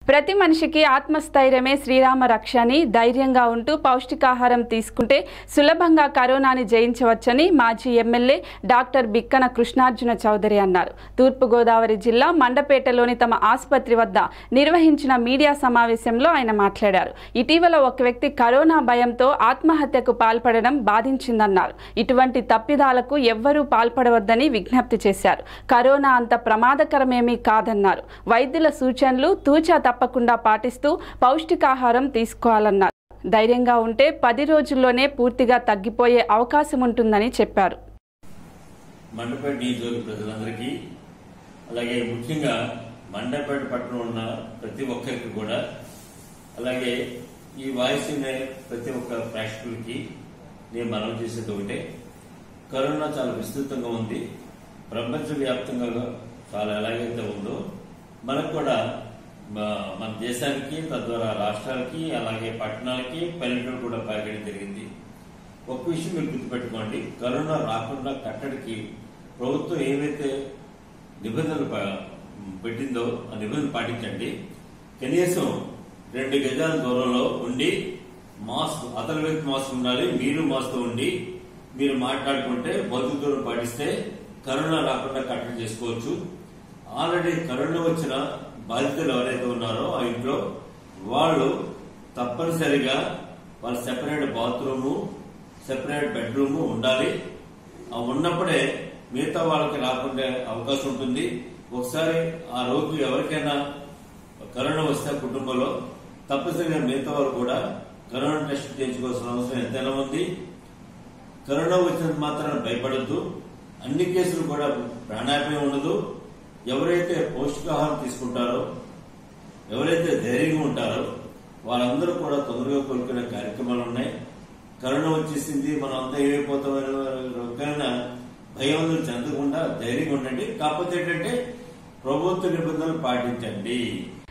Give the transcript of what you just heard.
ప్రతి మనిషికి ఆత్మస్థైర్యమే శ్రీరామ రక్ష అని ధైర్యంగా ఉంటూ పౌష్టికాహారం తీసుకుంటే సులభంగా కరోనాని జయించవచ్చని మాజీ ఎమ్మెల్యే డాక్టర్ బిక్కన కృష్ణార్జున చౌదరి అన్నారు తూర్పుగోదావరి జిల్లా మండపేటలోని తమ ఆసుపత్రి వద్ద నిర్వహించిన మీడియా సమావేశంలో ఆయన మాట్లాడారు ఇటీవల ఒక వ్యక్తి కరోనా భయంతో ఆత్మహత్యకు పాల్పడడం బాధించిందన్నారు ఇటువంటి తప్పిదాలకు ఎవ్వరూ పాల్పడవద్దని విజ్ఞప్తి చేశారు కరోనా అంత ప్రమాదకరమేమీ కాదన్నారు వైద్యుల సూచనలు తూచా తప్పకుండా పాటిస్తూ పౌష్టికాహారం తీసుకోవాలన్నారు ధైర్యంగా ఉంటే పది రోజుల్లోనే పూర్తిగా తగ్గిపోయే అవకాశం ఉంటుందని చెప్పారు మండపేట నియోజకవర్గ ప్రజలందరికీ అలాగే ముఖ్యంగా మండపేట పట్టణం ఉన్న ప్రతి ఒక్కరికి కూడా అలాగే ఈ వాయిస్ వినే ప్రతి ఒక్క ప్రేక్షకులకి నేను మనవి చేసేది ఒకటే కరోనా చాలా విస్తృతంగా ఉంది ప్రపంచవ్యాప్తంగా చాలా ఎలాగైతే ఉందో మనకు కూడా మ- మన దేశానికి తద్వారా రాష్ట్రాలకి అలాగే పట్టణాలకి పల్లెటూరు కూడా పాకడం జరిగింది ఒక విషయం మీరు గుర్తుపెట్టుకోండి కరోనా రాకుండా కట్టడికి ప్రభుత్వం ఏవైతే నిబంధనలు ప- పెట్టిందో ఆ నిబంధనలు పాటించండి కనీసం రెండు గజాల దూరంలో ఉండి మాస్క్ అతని వ్యక్తి మాస్క్ ఉండాలి మీరు మాస్క్ ఉండి మీరు మాట్లాడుకుంటే భౌతిక దూరం పాటిస్తే కరోనా రాకుండా కట్టడి చేసుకోవచ్చు ఆల్రెడీ కరోనా వచ్చిన బాధితులు ఎవరైతే ఉన్నారో ఆ ఇంట్లో వాళ్ళు తప్పనిసరిగా వాళ్ళ సెపరేట్ బాత్రూము సెపరేట్ బెడ్రూమ్ ఉండాలి ఆ ఉన్నప్పుడే మిగతా వాళ్ళకి రాకుండా అవకాశం ఉంటుంది ఒకసారి ఆ రోగి ఎవరికైనా కరోనా వస్తే కుటుంబంలో తప్పనిసరిగా మిగతా వాళ్ళు కూడా కరోనా టెస్ట్ చేయించుకోవాల్సిన అవసరం ఎంతైనా ఉంది కరోనా వచ్చినంత మాత్రాన భయపడద్దు అన్ని కేసులు కూడా ప్రాణాపాయం ఉండదు ఎవరైతే పౌష్టికాహారం తీసుకుంటారో ఎవరైతే ధైర్యంగా ఉంటారో వాళ్ళందరూ కూడా తొందరగా కోలుకునే కార్యక్రమాలు ఉన్నాయి కరోనా వచ్చేసింది మనం అంతా ఏమైపోతామని భయం చెందకుండా ధైర్యంగా ఉండండి కాకపోతే ఏంటంటే ప్రభుత్వ నిబంధనలు పాటించండి